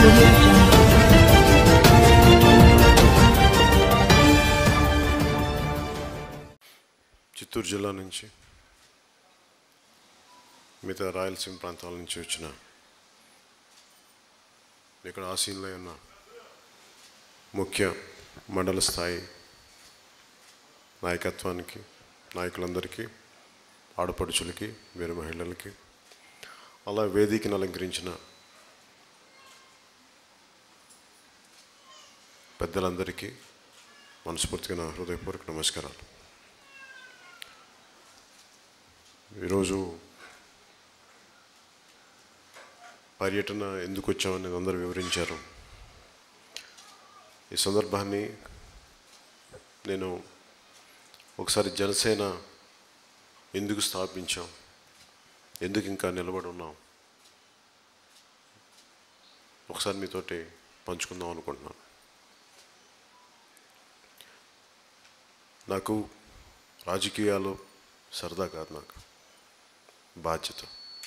audio jungle. Chittoor జిల్లా నుంచి మిగతా రాయలసీమ ప్రాంతాల నుంచి వచ్చిన ఇక్కడ ఆసీన్లో ఉన్న ముఖ్య మండల స్థాయి నాయకత్వానికి నాయకులందరికీ ఆడపడుచులకి వీర మహిళలకి అలా వేదికను అలంకరించిన పెద్దలందరికీ మనస్ఫూర్తిగా నా హృదయపూర్వక నమస్కారాలు ఈరోజు పర్యటన ఎందుకు వచ్చామని అందరూ వివరించారు ఈ సందర్భాన్ని నేను ఒకసారి జనసేన ఎందుకు స్థాపించాం ఎందుకు ఇంకా నిలబడి ఉన్నాం ఒకసారి మీతోటి పంచుకుందాం అనుకుంటున్నాను నాకు రాజకీయాలు సరదా కాదు నాకు బాధ్యత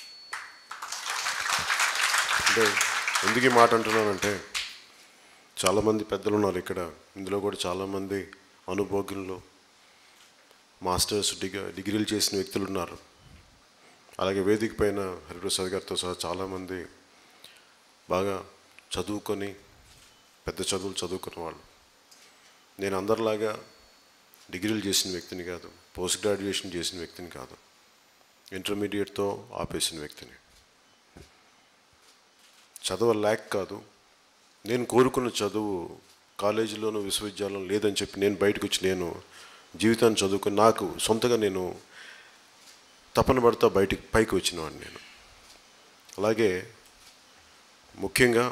అంటే ఎందుకు ఈ మాట అంటున్నానంటే చాలామంది పెద్దలు ఉన్నారు ఇక్కడ ఇందులో కూడా చాలామంది అనుభోగ్యులు మాస్టర్స్ డిగ్రీ డిగ్రీలు చేసిన వ్యక్తులు ఉన్నారు అలాగే వేదిక పైన హరిప్రసాద్ గారితో సహా చాలామంది బాగా చదువుకొని పెద్ద చదువులు చదువుకున్న వాళ్ళు నేను అందరిలాగా డిగ్రీలు చేసిన వ్యక్తిని కాదు పోస్ట్ గ్రాడ్యుయేషన్ చేసిన వ్యక్తిని కాదు ఇంటర్మీడియట్తో ఆపేసిన వ్యక్తిని చదువు ల్యాక్ కాదు నేను కోరుకున్న చదువు కాలేజీలోనూ విశ్వవిద్యాలయం లేదని చెప్పి నేను బయటకు వచ్చి నేను జీవితాన్ని చదువుకుని నాకు సొంతగా నేను తపన పడతా బయటికి పైకి వచ్చినవాడిని నేను అలాగే ముఖ్యంగా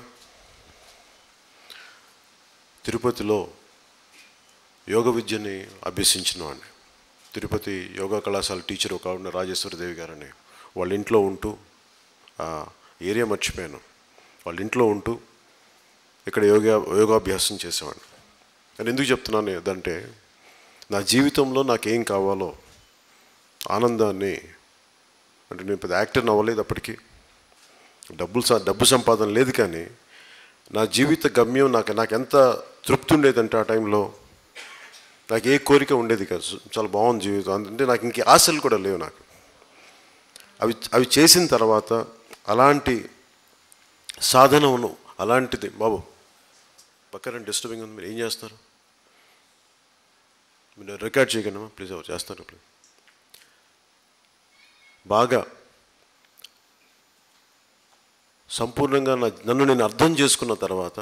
తిరుపతిలో యోగ విద్యని అభ్యసించిన వాడిని తిరుపతి యోగా కళాశాల టీచర్ ఒక ఆవిడ రాజేశ్వరదేవి గారని వాళ్ళ ఇంట్లో ఉంటూ ఆ ఏరియా మర్చిపోయాను వాళ్ళ ఇంట్లో ఉంటూ ఇక్కడ యోగా యోగాభ్యాసం చేసేవాడిని నేను ఎందుకు చెప్తున్నాను ఏదంటే నా జీవితంలో నాకేం కావాలో ఆనందాన్ని అంటే నేను పెద్ద యాక్టర్ అవ్వలేదు అప్పటికి డబ్బులు స- డబ్బు సంపాదన లేదు కానీ నా జీవిత గమ్యం నాకు నాకు ఎంత తృప్తి ఉండేదంటే ఆ టైంలో నాకు ఏ కోరిక ఉండేది కాదు చాలా బాగుంది జీవితం అంటే నాకు ఇంక ఆశలు కూడా లేవు నాకు అవి అవి చేసిన తర్వాత అలాంటి సాధనను అలాంటిది బాబు పక్కన డిస్టర్బింగ్ ఉంది మీరు ఏం చేస్తారు మీరు రికార్డ్ చేయగలమా ప్లీజ్ ఎవరు చేస్తారు ప్లీజ్ బాగా సంపూర్ణంగా నా నన్ను నేను అర్థం చేసుకున్న తర్వాత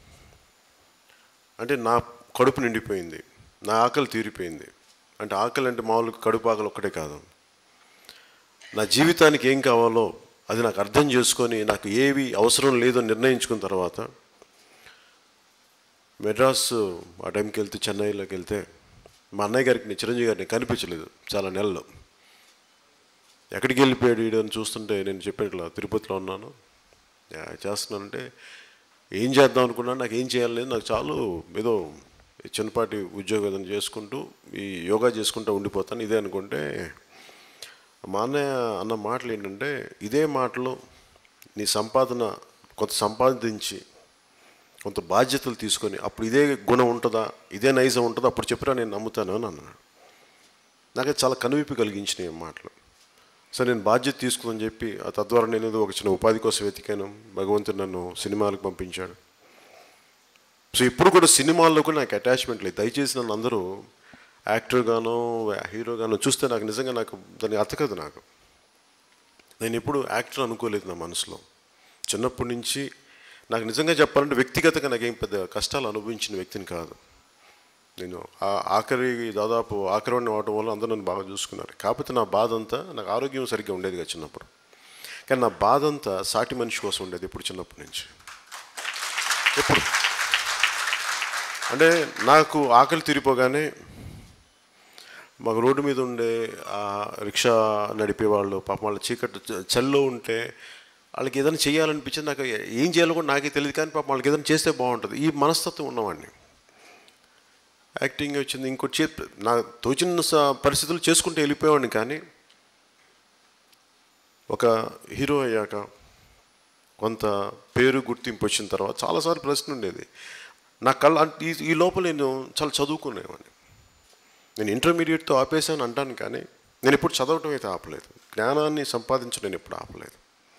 అంటే నా కడుపు నిండిపోయింది నా ఆకలి తీరిపోయింది అంటే ఆకలి అంటే మామూలుగా కడుపు ఆకలి ఒక్కటే కాదు నా జీవితానికి ఏం కావాలో అది నాకు అర్థం చేసుకొని నాకు ఏవి అవసరం లేదో నిర్ణయించుకున్న తర్వాత మెడ్రాస్ ఆ టైంకి వెళ్తే చెన్నైలోకి వెళ్తే మా అన్నయ్య గారికి నేను చిరంజీవి గారిని కనిపించలేదు చాలా నెలలు ఎక్కడికి వెళ్ళిపోయాడు వీడు అని చూస్తుంటే నేను చెప్పాను ఇట్లా తిరుపతిలో ఉన్నాను యా, చేస్తున్నానంటే ఏం చేద్దాం అనుకున్నాను నాకు ఏం చేయాలి నాకు చాలు ఏదో చిన్నపాటి ఉద్యోగం ఏదైనా చేసుకుంటూ ఈ యోగా చేసుకుంటూ ఉండిపోతాను ఇదే అనుకుంటే మా అన్నయ్య అన్న మాటలు ఏంటంటే ఇదే మాటలు నీ సంపాదన కొంత సంపాదించి కొంత బాధ్యతలు తీసుకొని అప్పుడు ఇదే గుణం ఉంటుందా ఇదే నైజం ఉంటుందా అప్పుడు చెప్పినా నేను నమ్ముతాను అని అన్నాడు నాకు అది చాలా కనువిప్పి కలిగించినాయి ఈ మాటలు సరే నేను బాధ్యత తీసుకుందని చెప్పి ఆ తద్వారా నేను ఏదో ఒక చిన్న ఉపాధి కోసం వెతికాను భగవంతుడు నన్ను సినిమాలకు పంపించాడు సో ఇప్పుడు కూడా సినిమాల్లో కూడా నాకు అటాచ్మెంట్ లేదు దయచేసి నన్ను అందరూ యాక్టర్గానో హీరోగానో చూస్తే నాకు నిజంగా నాకు దానికి అతకదు నాకు నేను ఎప్పుడు యాక్టర్ అనుకోలేదు నా మనసులో చిన్నప్పటి నుంచి నాకు నిజంగా చెప్పాలంటే వ్యక్తిగతంగా నాకేం పెద్ద కష్టాలు అనుభవించిన వ్యక్తిని కాదు నేను ఆ ఆఖరి దాదాపు ఆఖరిని అవడం వల్ల అందరూ నన్ను బాగా చూసుకున్నారు కాకపోతే నా బాధ అంతా నాకు ఆరోగ్యం సరిగ్గా ఉండేది కదా చిన్నప్పుడు కానీ నా బాధ అంతా సాటి మనిషి కోసం ఉండేది ఇప్పుడు చిన్నప్పటి నుంచి ఎప్పుడు అంటే నాకు ఆకలి తీరిపోగానే మాకు రోడ్డు మీద ఉండే ఆ రిక్షా నడిపే వాళ్ళు పాపం వాళ్ళ చీకటి చ- చల్లో ఉంటే వాళ్ళకి ఏదైనా చేయాలనిపించింది నాకు ఏం చేయాలో కూడా నాకే తెలియదు కానీ పాపం వాళ్ళకి ఏదైనా చేస్తే బాగుంటుంది ఈ మనస్తత్వం ఉన్నవాడిని యాక్టింగ్ వచ్చింది ఇంకోటి చే నా తోచిన స- పరిస్థితులు చేసుకుంటూ వెళ్ళిపోయేవాడిని కానీ ఒక హీరో అయ్యాక కొంత పేరు గుర్తింపు వచ్చిన తర్వాత చాలాసార్లు ప్రశ్న ఉండేది నా కళ్ళ అంటే ఈ ఈ లోపల నేను చాలా చదువుకునేవాడిని నేను ఇంటర్మీడియట్తో ఆపేసాను అంటాను కానీ నేను ఇప్పుడు చదవటం అయితే ఆపలేదు జ్ఞానాన్ని సంపాదించడం నేను ఎప్పుడు ఆపలేదు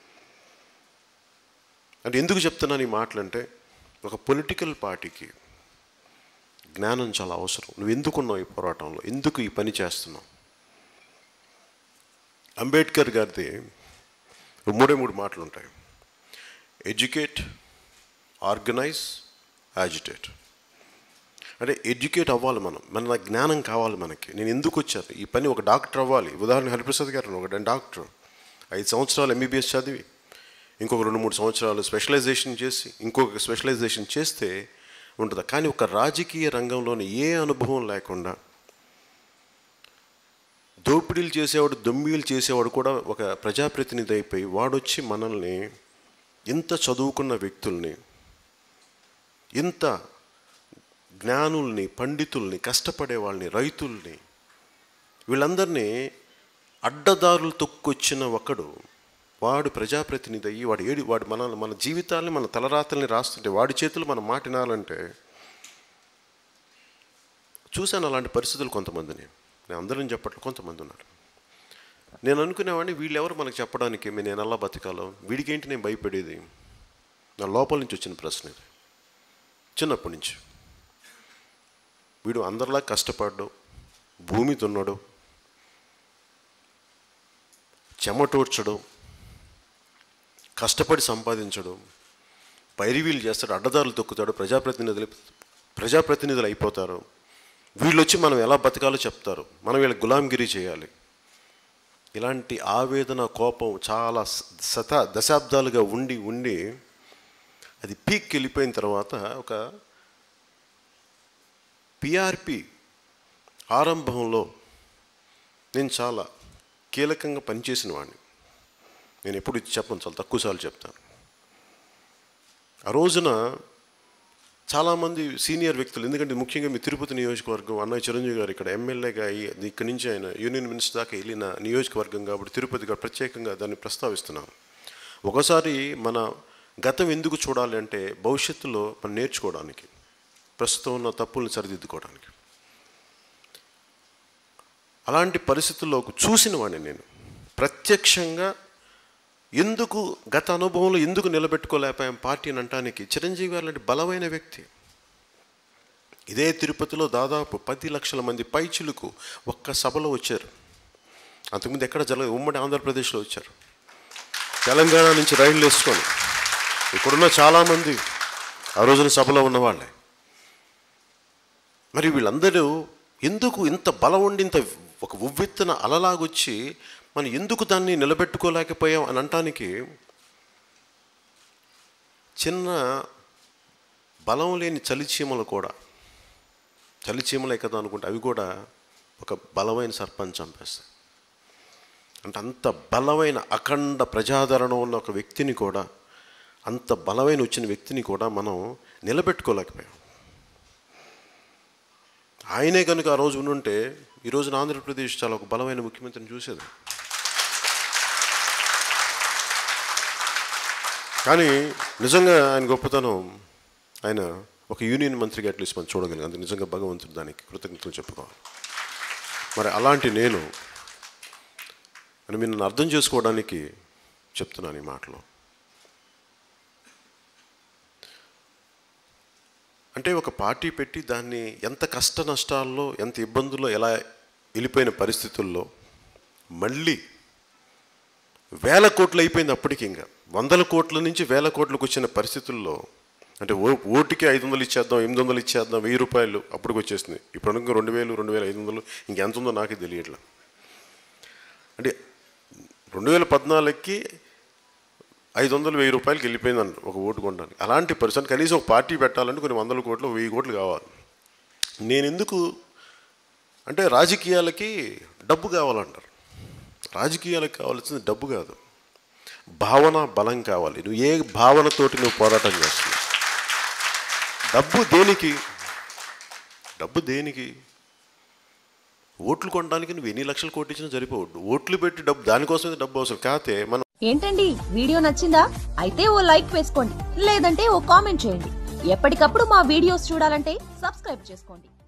అంటే ఎందుకు చెప్తున్నాను ఈ మాటలు అంటే ఒక పొలిటికల్ పార్టీకి జ్ఞానం చాలా అవసరం నువ్వు ఎందుకున్నావు ఈ పోరాటంలో ఎందుకు ఈ పని చేస్తున్నావు అంబేద్కర్ గారిది మూడే మూడు మాటలు ఉంటాయి ఎడ్యుకేట్ ఆర్గనైజ్ యాజిటేట్ అంటే ఎడ్యుకేట్ అవ్వాలి మనం మన జ్ఞానం కావాలి మనకి నేను ఎందుకు వచ్చాను ఈ పని ఒక డాక్టర్ అవ్వాలి ఉదాహరణ హరిప్రసాద్ గారు ఒక డాక్టర్ ఐదు సంవత్సరాలు ఎంబీబీఎస్ చదివి ఇంకొక రెండు మూడు సంవత్సరాలు స్పెషలైజేషన్ చేసి ఇంకొక స్పెషలైజేషన్ చేస్తే ఉంటుంది కానీ ఒక రాజకీయ రంగంలోని ఏ అనుభవం లేకుండా దోపిడీలు చేసేవాడు దొమ్మిలు చేసేవాడు కూడా ఒక ప్రజాప్రతినిధి అయిపోయి వాడొచ్చి మనల్ని ఇంత చదువుకున్న వ్యక్తుల్ని ఇంత జ్ఞానుల్ని పండితుల్ని కష్టపడే వాళ్ళని రైతుల్ని వీళ్ళందరినీ అడ్డదారులు తొక్కొచ్చిన ఒకడు వాడు ప్రజాప్రతినిధి అయ్యి వాడు ఏడి వాడు మన మన జీవితాల్ని మన తలరాతల్ని రాస్తుంటే వాడి చేతులు మనం మాటినాలంటే చూశాను అలాంటి పరిస్థితులు కొంతమందిని నేను అందరం చెప్పట్లు కొంతమంది ఉన్నారు నేను అనుకునేవాడిని వీళ్ళెవరు మనకు చెప్పడానికి నేను ఎలా బతకాలో వీడికేంటి నేను భయపడేది నా లోపల నుంచి వచ్చిన ప్రశ్న ఇది చిన్నప్పటి నుంచి వీడు అందరిలా కష్టపడ్డు భూమి దున్నడు చెమటోడ్చడం కష్టపడి సంపాదించడం పైరివీలు చేస్తాడు అడ్డదారులు తొక్కుతాడు ప్రజాప్రతినిధులు ప్రజాప్రతినిధులు అయిపోతారు వీళ్ళు వచ్చి మనం ఎలా బతకాలో చెప్తారు మనం వీళ్ళ గులాంగిరి చేయాలి ఇలాంటి ఆవేదన కోపం చాలా శత దశాబ్దాలుగా ఉండి ఉండి అది పీక్ వెళ్ళిపోయిన తర్వాత ఒక పిఆర్పి ఆరంభంలో నేను చాలా కీలకంగా పనిచేసిన వాడిని నేను ఎప్పుడు ఇది చెప్పను చాలా తక్కువసార్లు చెప్తాను ఆ రోజున చాలామంది సీనియర్ వ్యక్తులు ఎందుకంటే ముఖ్యంగా మీ తిరుపతి నియోజకవర్గం అన్నయ్య చిరంజీవి గారు ఇక్కడ ఎమ్మెల్యేగా అయ్యి ఇక్కడి నుంచి ఆయన యూనియన్ మినిస్టర్ దాకా వెళ్ళిన నియోజకవర్గం కాబట్టి తిరుపతి గారు ప్రత్యేకంగా దాన్ని ప్రస్తావిస్తున్నాను ఒకసారి మన గతం ఎందుకు చూడాలి అంటే భవిష్యత్తులో మనం నేర్చుకోవడానికి ప్రస్తుతం ఉన్న తప్పుల్ని సరిదిద్దుకోవడానికి అలాంటి పరిస్థితుల్లో చూసిన వాడిని నేను ప్రత్యక్షంగా ఎందుకు గత అనుభవంలో ఎందుకు నిలబెట్టుకోలేకపోయాం పార్టీని అంటానికి చిరంజీవి గారు లాంటి బలమైన వ్యక్తి ఇదే తిరుపతిలో దాదాపు పది లక్షల మంది పైచిలుకు ఒక్క సభలో వచ్చారు అంతకుముందు ఎక్కడ జరగదు ఉమ్మడి ఆంధ్రప్రదేశ్లో వచ్చారు తెలంగాణ నుంచి రైళ్లు వేసుకొని ఇక్కడున్న చాలామంది ఆ రోజున సభలో ఉన్నవాళ్ళే మరి వీళ్ళందరూ ఎందుకు ఇంత బలం ఉండి ఇంత ఒక ఉవ్వెత్తున అలలాగొచ్చి మనం ఎందుకు దాన్ని నిలబెట్టుకోలేకపోయాం అని అనటానికి చిన్న బలం లేని చలిచీమలు కూడా చలిచీమలే కదా అనుకుంటే అవి కూడా ఒక బలమైన సర్పంచ్ చంపేస్తాయి అంటే అంత బలమైన అఖండ ప్రజాదరణ ఉన్న ఒక వ్యక్తిని కూడా అంత బలమైన వచ్చిన వ్యక్తిని కూడా మనం నిలబెట్టుకోలేకపోయాం ఆయనే కనుక ఆ రోజు ఉంటే ఈ రోజున ఆంధ్రప్రదేశ్ చాలా ఒక బలమైన ముఖ్యమంత్రిని చూసేది కానీ నిజంగా ఆయన గొప్పతనం ఆయన ఒక యూనియన్ మంత్రిగా అట్లీస్ట్ మనం చూడగలిగాం అంత నిజంగా భగవంతుడు దానికి కృతజ్ఞతలు చెప్పుకోవాలి మరి అలాంటి నేను అని మీరు నన్ను అర్థం చేసుకోవడానికి చెప్తున్నాను ఈ మాటలో అంటే ఒక పార్టీ పెట్టి దాన్ని ఎంత కష్ట నష్టాల్లో ఎంత ఇబ్బందుల్లో ఎలా వెళ్ళిపోయిన పరిస్థితుల్లో మళ్ళీ వేల కోట్లు అయిపోయింది అప్పటికి ఇంకా వందల కోట్ల నుంచి వేల కోట్లకు వచ్చిన పరిస్థితుల్లో అంటే ఓ ఓటుకి ఐదు వందలు ఇచ్చేద్దాం ఎనిమిది వందలు ఇచ్చేద్దాం వెయ్యి రూపాయలు అప్పటికి వచ్చేసింది ఇప్పుడు ఇంకా రెండు వేలు రెండు వేల ఐదు వందలు ఇంకెంత ఉందో నాకే తెలియట్లా అంటే రెండు వేల పద్నాలుగుకి ఐదు వందలు వెయ్యి రూపాయలకి వెళ్ళిపోయిందండి ఒక ఓటు కొనడానికి అలాంటి పర్సన్ కనీసం ఒక పార్టీ పెట్టాలంటే కొన్ని వందల కోట్లు వెయ్యి కోట్లు కావాలి నేను ఎందుకు అంటే రాజకీయాలకి డబ్బు కావాలంటారు రాజకీయాలకు కావాల్సింది డబ్బు కాదు భావన బలం కావాలి నువ్వు ఏ భావనతోటి నువ్వు పోరాటం చేస్తున్నావు డబ్బు దేనికి డబ్బు దేనికి ఓట్లు కొనడానికి నువ్వు ఎన్ని లక్షలు కొట్టించినా సరిపోవద్దు ఓట్లు పెట్టి డబ్బు దానికోసమే డబ్బు అవసరం కాకపోతే మనం ఏంటండి వీడియో నచ్చిందా అయితే ఓ లైక్ వేసుకోండి లేదంటే ఓ కామెంట్ చేయండి ఎప్పటికప్పుడు మా వీడియోస్ చూడాలంటే సబ్స్క్రైబ్ చేసుకోండి